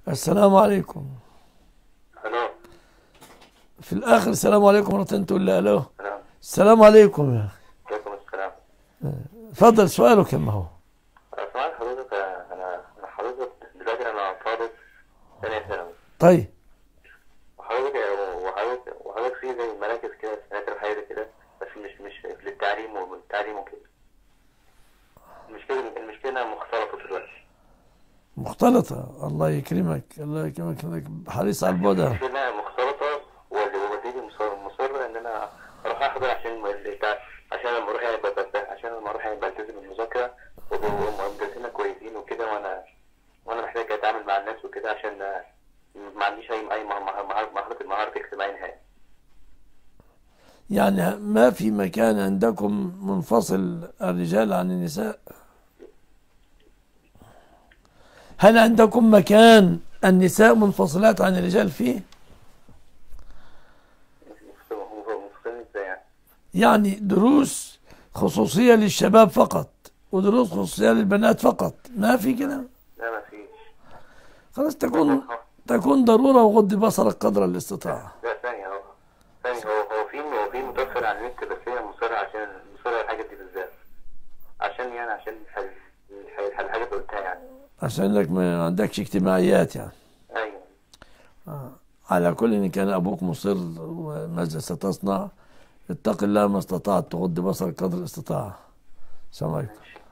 السلام عليكم الو في الآخر السلام عليكم مرة تقول لا ألو سلام السلام عليكم يا عليكم السلام اتفضل سؤالك كما هو سؤال حضرتك انا انا حضرتك دلوقتي انا طالب ثانية ثانوي طيب وحضرتك وحضرتك وحضرتك في زي مراكز كده سنوات الحياة كده بس مش مش للتعليم والتعليم وكده المشكلة المشكلة انها مختلطة دلوقتي مختلطة الله يكرمك الله يكرمك انك حريص على البعد المشكلة انها مختلطة ووالدتي مصر مصرة ان انا اروح احضر عشان البتاع- عشان لما اروح يعني ب- ب- عشان لما اروح يعني بلتزم المذاكرة ومدرسينا كويسين وكده وانا وانا محتاج اتعامل مع الناس وكده عشان ما عنديش اي اي مه- مه- مهارة مهارة مهارة اجتماعية نهائي يعني ما في مكان عندكم منفصل الرجال عن النساء هل عندكم مكان النساء منفصلات عن الرجال فيه مفصلين ازاي يعني يعني دروس خصوصية للشباب فقط ودروس خصوصية للبنات فقط ما في كده لا ما فيش خلاص تكون تكون ضرورة وغض بصرك قدر الاستطاعة لا ثانية هو ثانية هو هو في هو في متوفر على النت بس هي مصرة عشان مصرة على الحاجات دي بالذات عشان يعني عشان الح- الح- الحاجات اللي قلتها يعني عشان انك ما عندكش اجتماعيات يعني ايوه على كل إن كان أبوك مصر وماذا ستصنع اتق الله ما استطعت تغض بصرك قدر الاستطاعة السلام عليكم ماشي